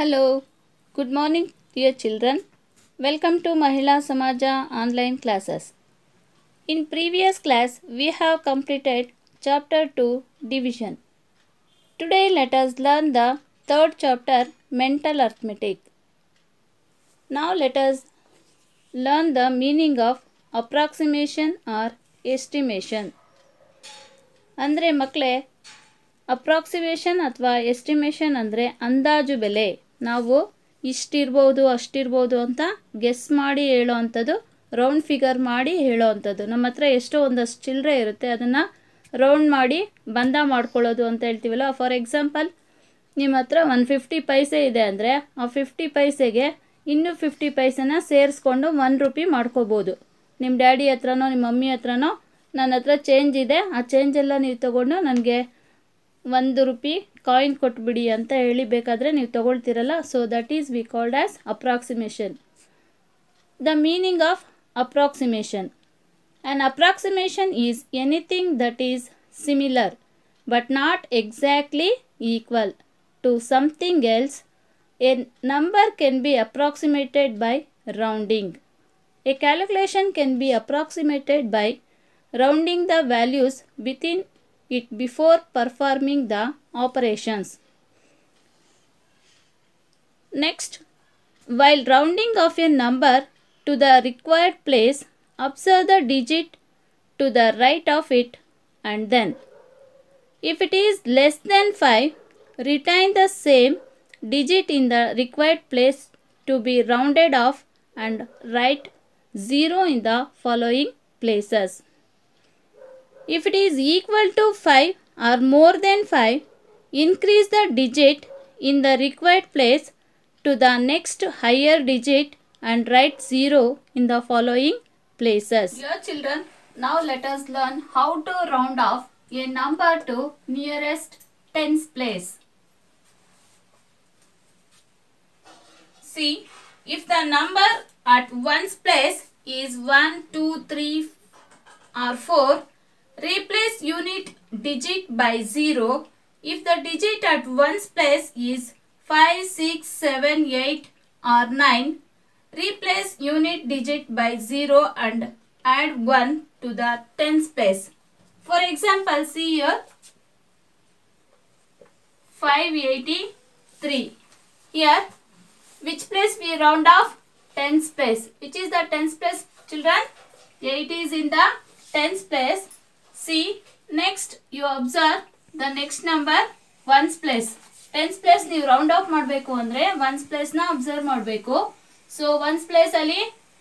Hello, good morning, dear children. Welcome to Mahila Samaja online classes. In previous class, we have completed chapter 2 division. Today, let us learn the third chapter mental arithmetic. Now, let us learn the meaning of approximation or estimation. ಅಂದರೆ ಮಕ್ಕಳೇ approximation ಅಥವಾ estimation ಅಂದರೆ ಅಂದಾಜು ಬೆಲೆ ನಾವು ಇಷ್ಟಿರ್ಬೋದು ಅಷ್ಟಿರ್ಬೋದು ಅಂತ guess ಮಾಡಿ ಹೇಳೋ ಅಂಥದ್ದು ರೌಂಡ್ ಫಿಗರ್ ಮಾಡಿ ಹೇಳೋ ಅಂಥದ್ದು ನಮ್ಮ ಹತ್ರ ಎಷ್ಟೋ ಒಂದಷ್ಟು ಚಿಲ್ಲರೆ ಇರುತ್ತೆ ಅದನ್ನು ರೌಂಡ್ ಮಾಡಿ ಬಂದ ಮಾಡ್ಕೊಳ್ಳೋದು ಅಂತ ಹೇಳ್ತೀವಲ್ಲ ಫಾರ್ ಎಕ್ಸಾಂಪಲ್ ನಿಮ್ಮ ಹತ್ರ ಒನ್ ಫಿಫ್ಟಿ ಪೈಸೆ ಇದೆ ಅಂದರೆ ಆ ಫಿಫ್ಟಿ ಪೈಸೆಗೆ ಇನ್ನೂ ಫಿಫ್ಟಿ ಪೈಸೆನ ಸೇರಿಸ್ಕೊಂಡು ಒನ್ ರುಪಿ ಮಾಡ್ಕೋಬೋದು ನಿಮ್ಮ ಡ್ಯಾಡಿ ಹತ್ರನೋ ನಿಮ್ಮ ಮಮ್ಮಿ ಹತ್ರನೋ ನನ್ನ ಹತ್ರ ಚೇಂಜ್ ಇದೆ ಆ ಚೇಂಜ್ ಎಲ್ಲ ನೀವು ತೊಗೊಂಡು ನನಗೆ ಒಂದು ರುಪಿ ಕಾಯಿನ್ ಕೊಟ್ಬಿಡಿ ಅಂತ ಹೇಳಿ ಬೇಕಾದರೆ ನೀವು ತೊಗೊಳ್ತೀರಲ್ಲ so that is we called as approximation the meaning of approximation an approximation is anything that is similar but not exactly equal to something else a number can be approximated by rounding a calculation can be approximated by rounding the values within it before performing the operations. Next, while rounding of a number to the required place, observe the digit to the right of it and then, if it is less than 5, retain the same digit in the required place to be rounded off and write 0 in the following places. If it is equal to 5 or more than 5, increase the digit in the required place to the next higher digit and write 0 in the following places. Dear children, now let us learn how to round off a number to nearest tens place. See, if the number at ones place is 1, 2, 3 or 4, Replace unit digit by 0 if the digit at ones place is 5, 6, 7, 8 or 9. Replace unit digit by 0 and add 1 to the tens place. For example, see here 583. Here, which place we round off? Tens place. Which is the tens place, children? 8 is in the tens place. See, next you observe the next number ones place. Tens place ನೀವು round off ಮಾಡಬೇಕು ಅಂದರೆ ones ಪ್ಲೇಸ್ನ observe ಮಾಡಬೇಕು so ones ಪ್ಲೇಸಲ್ಲಿ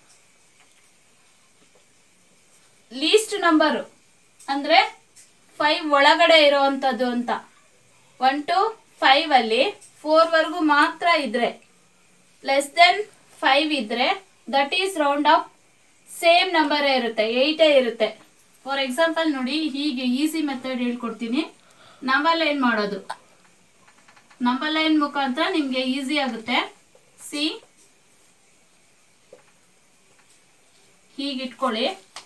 least number ಅಂದರೆ five ಒಳಗಡೆ ಇರೋವಂಥದ್ದು ಅಂತ ಒನ್ ಟು ಫೈವ್ ಅಲ್ಲಿ ಫೋರ್ವರೆಗೂ ಮಾತ್ರ ಇದ್ರೆ ಲೆಸ್ ದೆನ್ ಫೈವ್ ಇದ್ರೆ that is round off same ನಂಬರೇ ಇರುತ್ತೆ ಏಯ್ಟೇ ಇರುತ್ತೆ ಫಾರ್ ಎಕ್ಸಾಂಪಲ್ ನೋಡಿ ಹೀಗೆ ಈಸಿ ಮೆಥಡ್ ಹೇಳ್ಕೊಡ್ತೀನಿ ನಂಬರ್ ಲೈನ್ ಮಾಡೋದು ನಂಬರ್ ಲೈನ್ ಮುಖಾಂತರ ನಿಮಗೆ ಈಸಿ ಆಗುತ್ತೆ ಸಿ ಹೀಗೆ ಇಟ್ಕೊಳ್ಳಿ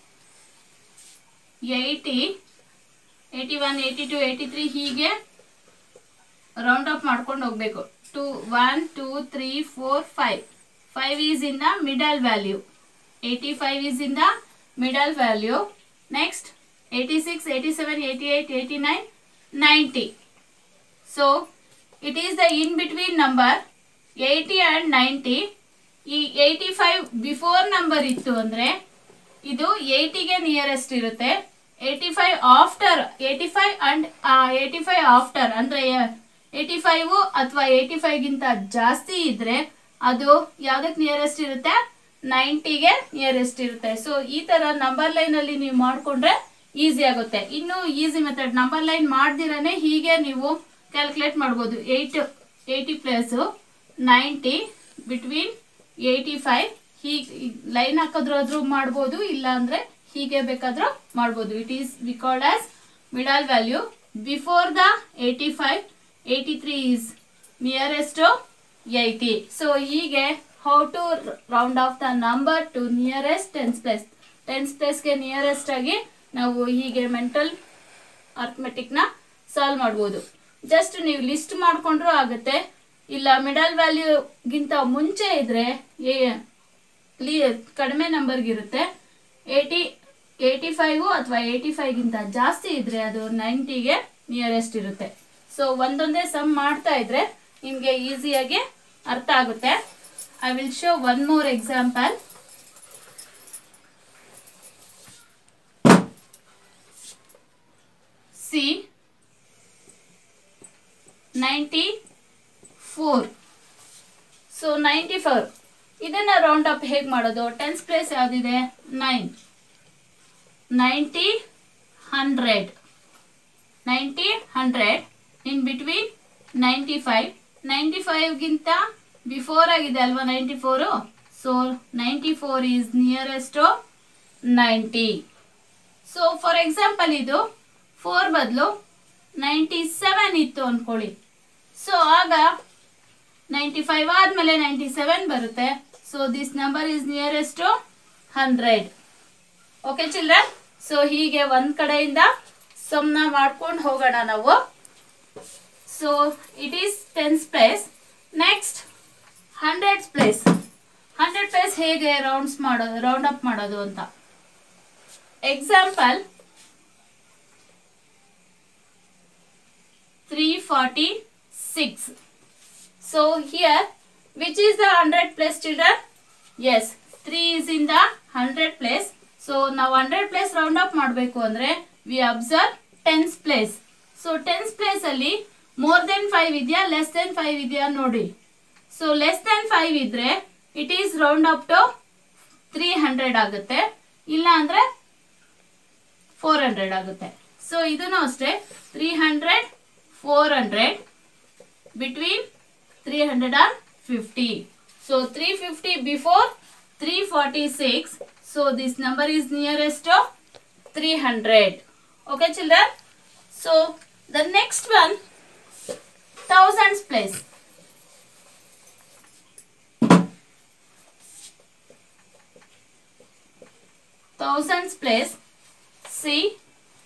eighty eighty one eighty two eighty three ಹೀಗೆ ರೌಂಡ್ ಅಪ್ ಮಾಡ್ಕೊಂಡು ಹೋಗ್ಬೇಕು to one two three four five five is in the middle value eighty five is in the middle value Next, 86, 87, 88, 89, 90. So, it is the in-between number 80 and 90. ಈ eighty five before number ಇತ್ತು ಅಂದರೆ ಇದು ಏಯ್ಟಿಗೆ nearest ಇರುತ್ತೆ eighty five after eighty five and eighty five after ಅಂದರೆ eighty five ಅಥವಾ eighty ಫೈವ್ಗಿಂತ ಜಾಸ್ತಿ ಇದ್ದರೆ ಅದು ಯಾವುದಕ್ಕೆ ನಿಯರೆಸ್ಟ್ ಇರುತ್ತೆ ನೈಂಟಿಗೆ ನಿಯರೆಸ್ಟ್ ಇರುತ್ತೆ ಸೊ ಈ ತರ ನಂಬರ್ ಲೈನ್ ಅಲ್ಲಿ ನೀವು ಮಾಡಿಕೊಂಡ್ರೆ ಈಸಿ ಆಗುತ್ತೆ ಇನ್ನು ಈಸಿ ಮೆಥಡ್ ನಂಬರ್ ಲೈನ್ ಮಾಡ್ದಿರನೆ ಹೀಗೆ ನೀವು ಕ್ಯಾಲ್ಕುಲೇಟ್ ಮಾಡ್ಬೋದು eight eighty plus ninety between eighty five ಹೀಗೆ ಲೈನ್ ಹಾಕಿದ್ರಾದ್ರೂ ಮಾಡ್ಬೋದು ಇಲ್ಲ ಅಂದ್ರೆ ಹೀಗೆ ಬೇಕಾದ್ರೂ ಮಾಡ್ಬೋದು it is we called as middle value before the eighty five eighty three is nearest eighty so ಹೀಗೆ how to round off the number to nearest tens place tens ಪ್ಲೇಸ್ಗೆ ನಿಯರೆಸ್ಟ್ ಆಗಿ ನಾವು ಹೀಗೆ ಮೆಂಟಲ್ ಅರ್ಥಮೆಟಿಕ್ನ ಸಾಲ್ವ್ ಮಾಡ್ಬೋದು just ನೀವು list ಮಾಡ್ಕೊಂಡ್ರೂ ಆಗುತ್ತೆ ಇಲ್ಲ ಮಿಡಲ್ ವ್ಯಾಲ್ಯೂಗಿಂತ ಮುಂಚೆ ಇದ್ರೆ ಕಡಿಮೆ ನಂಬರ್ಗಿರುತ್ತೆ ಏಯ್ಟಿ ಏಯ್ಟಿ ಫೈವು ಅಥವಾ ಏಯ್ಟಿ ಫೈವ್ಗಿಂತ ಜಾಸ್ತಿ ಇದ್ರೆ ಅದು ನೈಂಟಿಗೆ ನಿಯರೆಸ್ಟ್ ಇರುತ್ತೆ ಸೊ ಒಂದೊಂದೇ ಸಮ್ ಮಾಡ್ತಾ ಇದ್ರೆ ನಿಮಗೆ ಈಸಿಯಾಗಿ ಅರ್ಥ ಆಗುತ್ತೆ I will show one more example see ninety four so ninety four ಇದನ್ನ ರೌಂಡ್ ಅಪ್ ಹೇಗೆ ಮಾಡೋದು ಟೆನ್ಸ್ ಪ್ಲೇಸ್ ಯಾವುದಿದೆ nine ninety hundred ninety hundred in between ninety five ninety ಫೈವ್ಗಿಂತ ಬಿಫೋರ್ ಆಗಿದೆ ಅಲ್ವಾ ninety four so ninety four is nearest ninety so for example ಇದು four ಬದಲು ninety seven ಇತ್ತು ಅಂದ್ಕೊಳ್ಳಿ ಸೊ ಆಗ ನೈಂಟಿ ಫೈವ್ ಆದಮೇಲೆ ನೈಂಟಿ ಸೆವೆನ್ ಬರುತ್ತೆ so this number is nearest hundred okay children so ಹೀಗೆ ಒಂದ್ ಕಡೆಯಿಂದ ಸಮ್ನ ಮಾಡ್ಕೊಂಡು ಹೋಗೋಣ ನಾವು so it is tens place next hundreds place hundred place ಹೇಗೆ ರೌಂಡ್ಸ್ ಮಾಡೋದು ರೌಂಡ್ ಅಪ್ ಮಾಡೋದು ಅಂತ example three forty six so here which is the hundred place children yes three is in the hundred place so ನಾವು hundred place round up ಮಾಡಬೇಕು ಅಂದ್ರೆ we observe tens place so tens place ಅಲ್ಲಿ more than five ಇದೆಯಾ less than five ಇದೆಯಾ ನೋಡಿ so less than five ಇದ್ರೆ it is round up to three hundred ಆಗುತ್ತೆ ಇಲ್ಲ ಅಂದ್ರೆ ಫೋರ್ ಹಂಡ್ರೆಡ್ ಆಗುತ್ತೆ ಸೊ ಇದನ್ನು ಅಷ್ಟೇ three hundred four hundred between three hundred and fifty so three fifty before three forty six so this number is nearest three hundred okay children so the next one thousands place thousands place see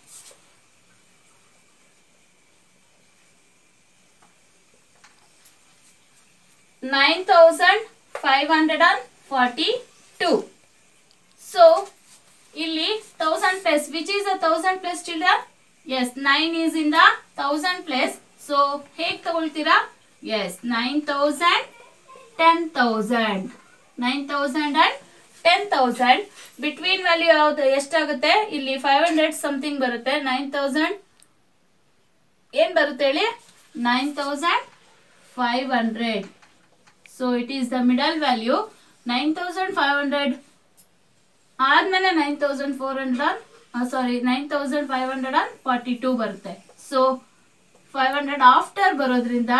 nine thousand five hundred and forty two so ಇಲ್ಲಿ thousand place which is a thousand place children yes nine is in the thousand place so ಹೇಗೆ ತಗೊಳ್ತೀರಾ yes nine thousand ten thousand nine thousand and ten thousand between value ಯಾವ್ದು ಎಷ್ಟಾಗುತ್ತೆ ಇಲ್ಲಿ five hundred something ಬರುತ್ತೆ nine thousand ಏನ್ ಬರುತ್ತೆ ಹೇಳಿ nine thousand five hundred so it is the middle value nine thousand five hundred ಆದ್ಮೇಲೆ nine thousand four hundred sorry nine thousand five hundred and forty two ಬರುತ್ತೆ so five hundred after ಬರೋದ್ರಿಂದ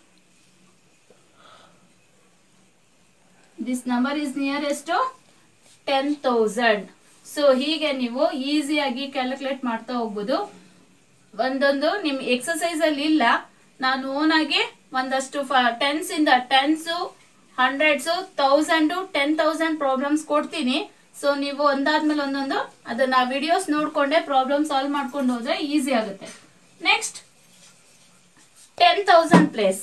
this number is nearest ten thousand so ಹೀಗೆ ನೀವು ಈಸಿಯಾಗಿ calculate ಮಾಡ್ತಾ ಹೋಗ್ಬೋದು ಒಂದೊಂದು ನಿಮ್ ಎಕ್ಸಸೈಸ್ ಅಲ್ಲಿ ಇಲ್ಲ ನಾನು ಓನ್ ಆಗಿ ಒಂದಷ್ಟು ಟೆನ್ಸ್ ಇಂದ tens hundreds thousand ten thousand problems ಕೊಡ್ತೀನಿ ಸೊ ನೀವು ಒಂದಾದ್ಮೇಲೆ ಒಂದೊಂದು ಅದನ್ನ ವಿಡಿಯೋಸ್ ನೋಡ್ಕೊಂಡೆ ಪ್ರಾಬ್ಲಮ್ ಸಾಲ್ವ್ ಮಾಡ್ಕೊಂಡು ಹೋದ್ರೆ ಈಸಿ ಆಗುತ್ತೆ next ten thousand place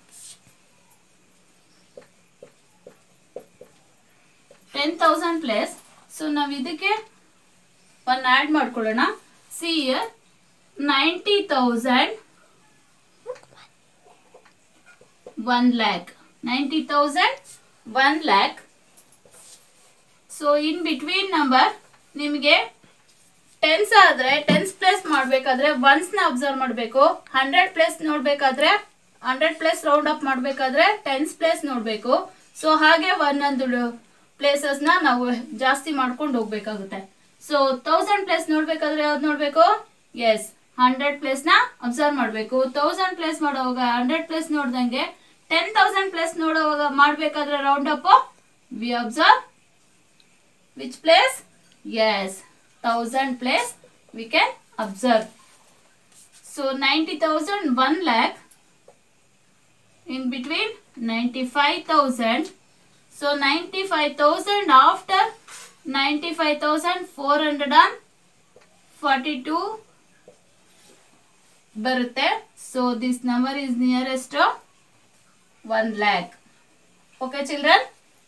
ten thousand place so ನಾವು ಇದಕ್ಕೆ ಒಂದು ಆ್ಯಡ್ ಮಾಡ್ಕೊಳ್ಳೋಣ see here ninety thousand one lakh ninety thousand one lakh so in between number ನಿಮಗೆ ಟೆನ್ಸ್ ಆದ್ರೆ ಟೆನ್ಸ್ ಪ್ಲೇಸ್ ಮಾಡಬೇಕಾದ್ರೆ ಒನ್ಸ್ ನ ಅಬ್ಸರ್ವ್ ಮಾಡಬೇಕು ಹಂಡ್ರೆಡ್ ಪ್ಲೇಸ್ ನೋಡ್ಬೇಕಾದ್ರೆ ಹಂಡ್ರೆಡ್ ಪ್ಲೇಸ್ ರೌಂಡ್ ಅಪ್ ಮಾಡಬೇಕಾದ್ರೆ ಟೆನ್ಸ್ ಪ್ಲೇಸ್ ನೋಡಬೇಕು ಸೊ ಹಾಗೆ ಒಂದೊಂದು ಪ್ಲೇಸಸ್ ನ ನಾವು ಜಾಸ್ತಿ ಮಾಡ್ಕೊಂಡು ಹೋಗ್ಬೇಕಾಗುತ್ತೆ ಸೊ ತೌಸಂಡ್ ಪ್ಲೇಸ್ ನೋಡ್ಬೇಕಾದ್ರೆ ಯಾವ್ದು ನೋಡ್ಬೇಕು ಎಸ್ ಹಂಡ್ರೆಡ್ ಪ್ಲೇಸ್ ನ ಅಬ್ಸರ್ವ್ ಮಾಡಬೇಕು ತೌಸಂಡ್ ಪ್ಲೇಸ್ ಮಾಡೋವಾಗ ಹಂಡ್ರೆಡ್ ಪ್ಲೇಸ್ ನೋಡ್ದಂಗೆ ಟೆನ್ ತೌಸಂಡ್ ಪ್ಲೇಸ್ ನೋಡುವಾಗ ಮಾಡ್ಬೇಕಾದ್ರೆ round up we observe which place yes thousand place we can observe so 90000 1 lakh in between 95000 so 95000 after 95442 ಬರುತ್ತೆ so this number is nearest 1 lakh. Okay, children?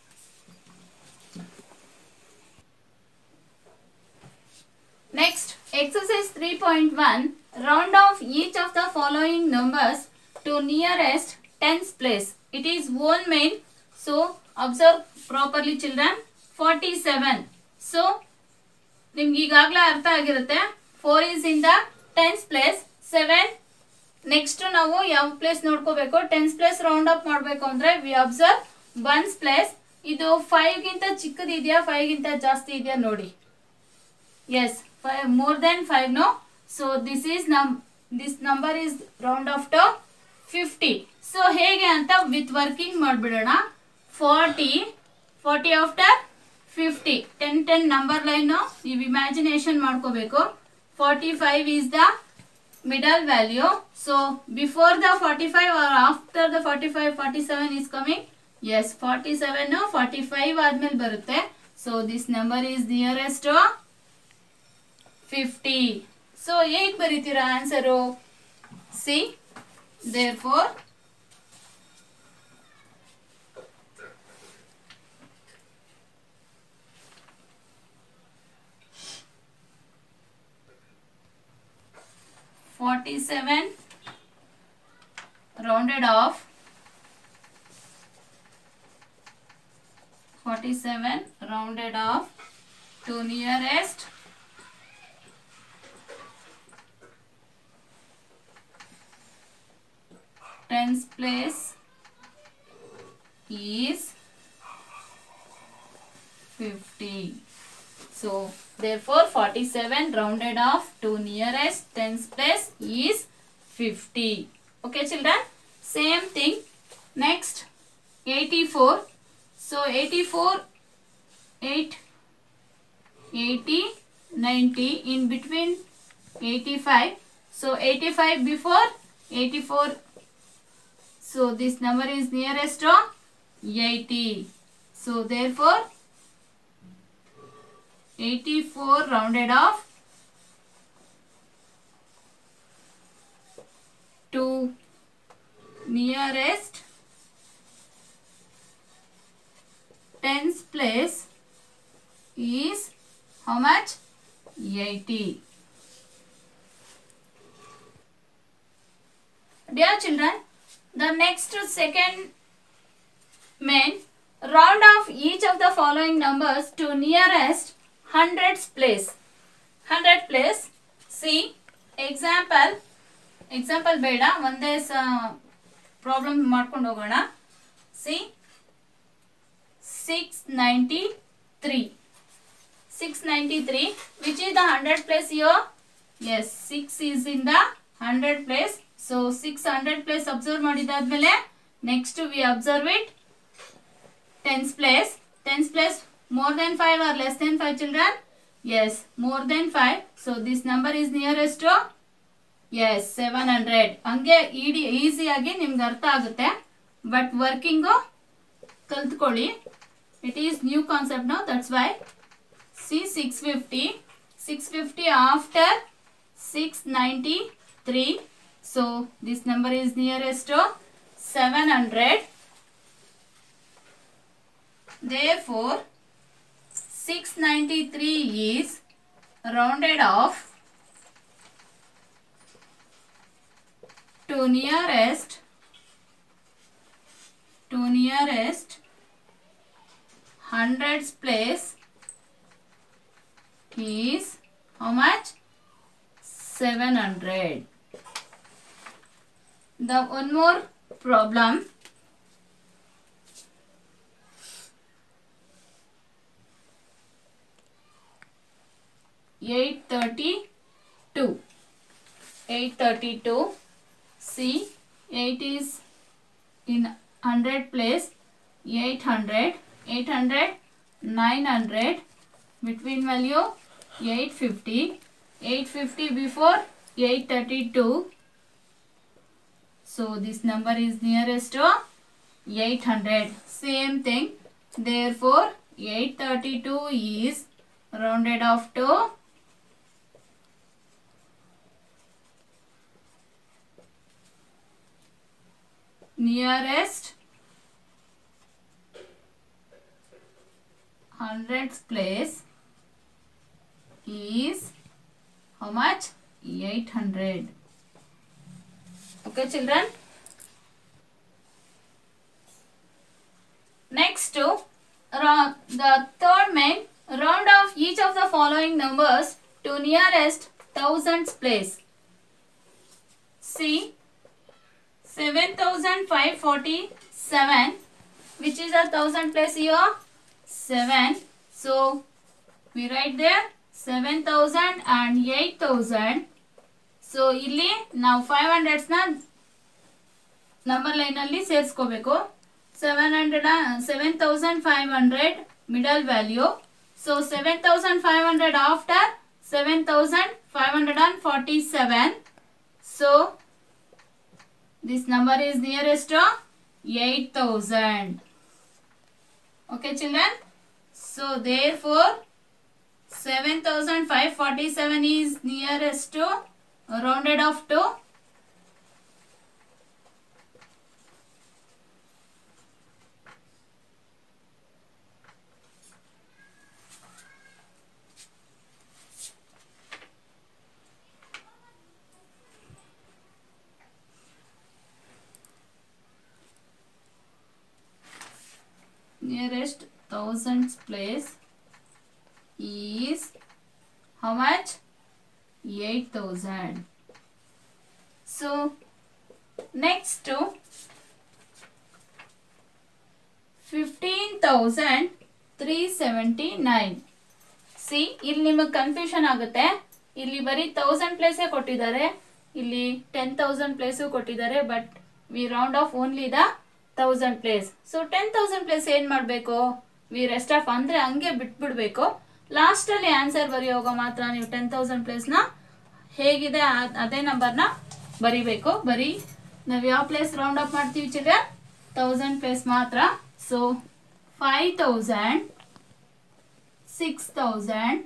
Next, exercise 3.1 round off each of the following numbers to nearest tens place. It is whole main. So, observe properly children. 47. So, ನಿಮ್ಗೆ ಈಗಾಗಲೇ ಅರ್ಥ ಆಗಿರುತ್ತೆ four is in the tens place seven next ನಾವು ಯಾವ place ನೋಡ್ಕೋಬೇಕು tense place round up ಮಾಡಬೇಕು ಅಂದ್ರೆ we observe ones place ಇದು ಫೈವ್ ಗಿಂತ ಚಿಕ್ಕದಿದೆಯಾ ಫೈವ್ ಗಿಂತ ಜಾಸ್ತಿ ಇದೆಯಾ ನೋಡಿ yes five more than five no so this is ನಮ್ this number is round off to fifty so ಹೇಗೆ ಅಂತ ವಿತ್ ವರ್ಕಿಂಗ್ ಮಾಡಿಬಿಡೋಣ forty forty after fifty ten ten number line ನೀವು ಇಮ್ಯಾಜಿನೇಷನ್ ಮಾಡ್ಕೋಬೇಕು forty five is the middle value so before the forty five or after the forty five forty seven is coming yes forty seven forty five ಆದ್ಮೇಲೆ ಬರುತ್ತೆ so this number is nearest fifty so ಹೇಗೆ ಬರೀತೀರಾ answer see there four Forty-seven rounded off forty-seven rounded off to nearest tens place is 50 so therefore 47 rounded off to nearest tens place is 50 okay children same thing next 84 so 84 8 80 90 in between 85 so 85 before 84 so this number is nearest to 80 so therefore 84 rounded off to nearest tens place is how much 80 dear children the next second main round off each of the following numbers to nearest hundreds place hundred place see example example ಬೇಡ ಒಂದೇ ಸ problem ಮಾಡ್ಕೊಂಡು ಹೋಗೋಣ see six ninety three six ninety three which is the hundred place ಯೋ yes six is in the hundred place so six hundred place observe ಮಾಡಿದಾದ್ಮೇಲೆ next we observe it tens place tens place more than 5 or less than 5 children yes more than 5 so this number is nearest to yes 700 ಹಂಗೆ ಇಡಿ ಈಸಿಯಾಗಿ ನಿಮ್ಗೆ ಅರ್ಥ ಆಗುತ್ತೆ but working ಕಲ್ತ್ಕೊಳ್ಳಿ it is new concept no that's why see six fifty six fifty after six ninety three so this number is nearest to seven hundred Therefore, 693 is rounded off to nearest to nearest hundreds place is how much 700 the one more problem eight thirty two. Eight thirty two. See, eight is in hundred place. Eight hundred. Eight hundred. Nine hundred. Between value eight fifty. Eight fifty before eight thirty two. So this number is nearest to 800. Same thing. Therefore, 832 is rounded off to nearest hundreds place is how much 800 okay children next to round the third main round off each of the following numbers to nearest thousands place see 7547 which is a thousand place here 7 so we write there 7000 and 8000 so ಇಲ್ಲಿ ನಾವು five ಹಂಡ್ರೆಡ್ಸ್ನ number ಲೈನಲ್ಲಿ ಸೇರಿಸ್ಕೋಬೇಕು seven hundred seven thousand five hundred middle value so seven thousand five hundred after seven thousand five hundred and forty seven so this number is nearest to 8000 okay children so therefore 7547 is nearest to rounded off to nearest thousands place is how much 8000 so next to 15379 ಸಿ ಇಲ್ಲಿ ನಿಮಗೆ confusion ಆಗುತ್ತೆ ಇಲ್ಲಿ ಬರೀ thousand ಪ್ಲೇಸೇ ಕೊಟ್ಟಿದ್ದಾರೆ ಇಲ್ಲಿ ten thousand place ಕೊಟ್ಟಿದ್ದಾರೆ but we round off only the thousand place so ten thousand place ಏನ್ ಮಾಡಬೇಕು ವಿ ರೆಸ್ಟ್ ಆಫ್ ಅಂದ್ರೆ ಹಂಗೆ ಬಿಟ್ಬಿಡ್ಬೇಕು ಲಾಸ್ಟ್ ಅಲ್ಲಿ ಆನ್ಸರ್ ಬರೆಯುವಾಗ ಮಾತ್ರ ನೀವು ಟೆನ್ ತೌಸಂಡ್ ಪ್ಲೇಸ್ನ ಹೇಗಿದೆ ಆ- ಅದೇ ನಂಬರ್ನ ಬರಿಬೇಕು ಬರೀ ನಾವು ಯಾವ ಪ್ಲೇಸ್ ರೌಂಡ್ ಅಪ್ ಮಾಡ್ತೀವಿ ಚಿಲ್ಡ್ರನ್ ತೌಸಂಡ್ ಪ್ಲೇಸ್ ಮಾತ್ರ so five thousand six thousand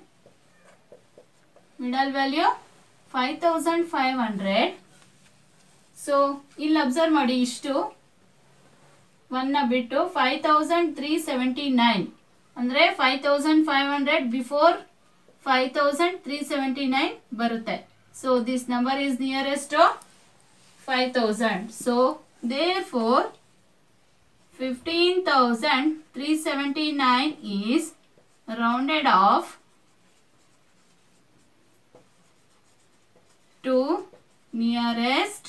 middle value five thousand five hundred so ಇಲ್ಲಿ ಅಬ್ಸರ್ವ್ ಮಾಡಿ ಇಷ್ಟು ಒನ್ನ ಬಿಟ್ಟು five thousand three seventy nine ಅಂದರೆ five thousand five hundred before five thousand three seventy nine ಬರುತ್ತೆ so this number is nearest five thousand so therefore fifteen thousand three seventy nine is rounded off to nearest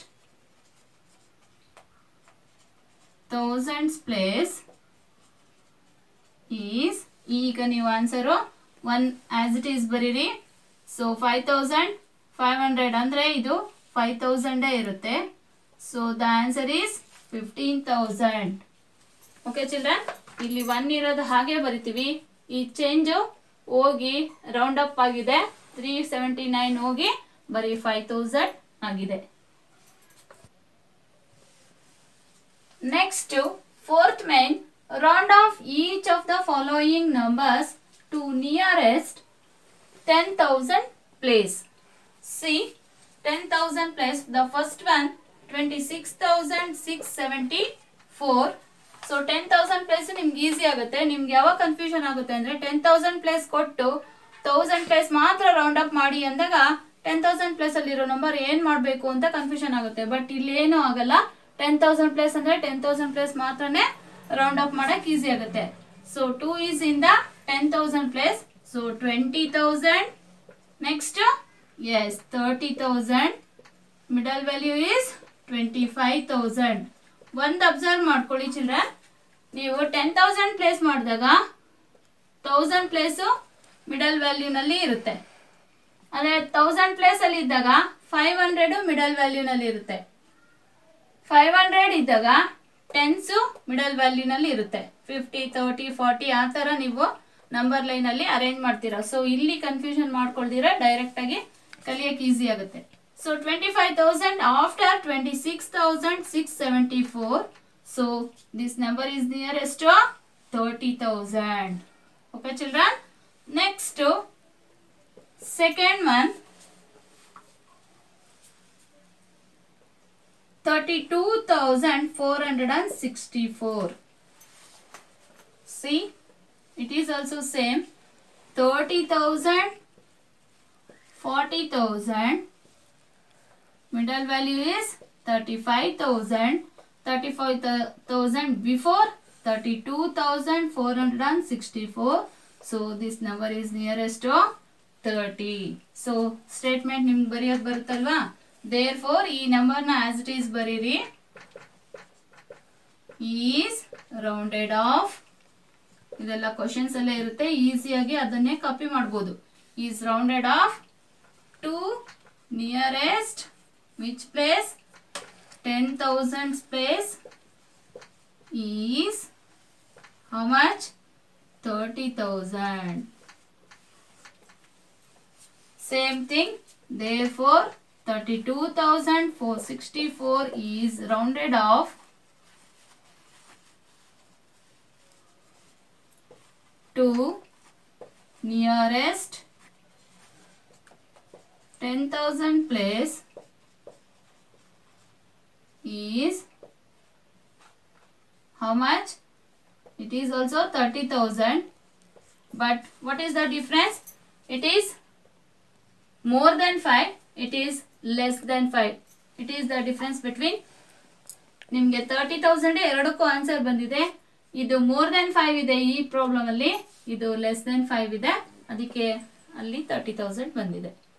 thousands place is ಈಗ ನೀವು answer one as it is ಬರೀರಿ so five thousand five hundred ಅಂದರೆ ಇದು five ತೌಸಂಡೇ ಇರುತ್ತೆ so the answer is fifteen thousand okay children ಇಲ್ಲಿ one ಇರೋದು ಹಾಗೆ ಬರಿತೀವಿ ಈ ಚೇಂಜು ಹೋಗಿ ರೌಂಡ್ ಅಪ್ ಆಗಿದೆ ತ್ರೀ ಸೆವೆಂಟಿ ನೈನ್ ಹೋಗಿ ಬರೀ ಫೈವ್ ತೌಸಂಡ್ ಆಗಿದೆ next fourth main round off each of the following numbers to nearest ten thousand place see ten thousand place the first one twenty six thousand six seventy four so ten thousand place ನಿಮ್ಗೆ easy ಆಗುತ್ತೆ ನಿಮ್ಗೆ ಯಾವಾಗ confusion ಆಗುತ್ತೆ ಅಂದ್ರೆ ten thousand place ಕೊಟ್ಟು thousand place ಮಾತ್ರ round up ಮಾಡಿ ಅಂದಾಗ ಟೆನ್ ತೌಸಂಡ್ ಪ್ಲೇಸ್ ಅಲ್ಲಿರೋ ನಂಬರ್ ಏನ್ ಮಾಡಬೇಕು ಅಂತ ಕನ್ಫ್ಯೂಷನ್ ಆಗುತ್ತೆ ಬಟ್ ಇಲ್ಲಿ ಏನೂ ಆಗಲ್ಲ ಟೆನ್ ತೌಸಂಡ್ ಪ್ಲೇಸ್ ಅಂದ್ರೆ ಟೆನ್ ತೌಸಂಡ್ ಪ್ಲೇಸ್ ಮಾತ್ರನೇ ರೌಂಡ್ ಅಪ್ ಮಾಡಕ್ ಈಸಿ ಆಗುತ್ತೆ so two is in the ten thousand place so twenty thousand next is thirty thousand middle value is twenty five thousand ಒಂದು observe ಮಾಡ್ಕೊಳ್ಳಿ children ನೀವು ten thousand place ಮಾಡಿದಾಗ thousand place middle ವ್ಯಾಲ್ಯೂನಲ್ಲಿ ಇರುತ್ತೆ ಅದೇ thousand place ಅಲ್ಲಿ ಇದ್ದಾಗ five hundred middle ವ್ಯಾಲ್ಯೂನಲ್ಲಿ ಇರುತ್ತೆ ಫೈವ್ ಹಂಡ್ರೆಡ್ ಇದ್ದಾಗ ಟೆನ್ಸು ಮಿಡಲ್ ವ್ಯಾಲ್ಯೂನಲ್ಲಿ ಇರುತ್ತೆ ಫಿಫ್ಟಿ ತರ್ಟಿ ಫಾರ್ಟಿ ಆ ಥರ ನೀವು ನಂಬರ್ ಲೈನಲ್ಲಿ ಅರೇಂಜ್ ಮಾಡ್ತೀರಾ ಸೊ ಇಲ್ಲಿ ಕನ್ಫ್ಯೂಷನ್ ಮಾಡ್ಕೊಳ್ದಿರ ಡೈರೆಕ್ಟ್ ಆಗಿ ಕಲಿಯಕ್ಕೆ ಈಸಿ ಆಗುತ್ತೆ so twenty five thousand after twenty six thousand six seventy four so this number is nearest thirty thousand okay children next second one thirty two thousand four hundred and sixty four. See, it is also same 30000 40000 middle value is 35000 35000 before 32464 so this number is nearest to 30 so statement ನಿಮ್ಗೆ ಬರೆಯೋದು ಬರುತ್ತಲ್ವಾ there therefore ಈ ನಂಬರ್ನ as it is ಬರೀರಿ is rounded off ಇದೆಲ್ಲ questions ಎಲ್ಲ ಇರುತ್ತೆ ಈಸಿಯಾಗಿ ಅದನ್ನೇ ಕಾಪಿ ಮಾಡ್ಬೋದು is rounded off to nearest which place ten thousand place is how much thirty thousand same thing therefore thirty two thousand four sixty four is rounded off to nearest 10,000 place is how much? It is also 30,000 but what is the difference? It is more than 5, it is less than 5. It is the difference between ನಿಮಗೆ ತರ್ಟಿ ತೌಸಂಡ್ ಎರಡಕ್ಕೂ answer ಬಂದಿದೆ ಇದು more than five ಇದೆ ಈ problem ಅಲ್ಲಿ ಇದು ಲೆಸ್ ದೆನ್ ಫೈವ್ ಇದೆ ಅದಕ್ಕೆ ಅಲ್ಲಿ ತರ್ಟಿ ತೌಸಂಡ್ ಬಂದಿದೆ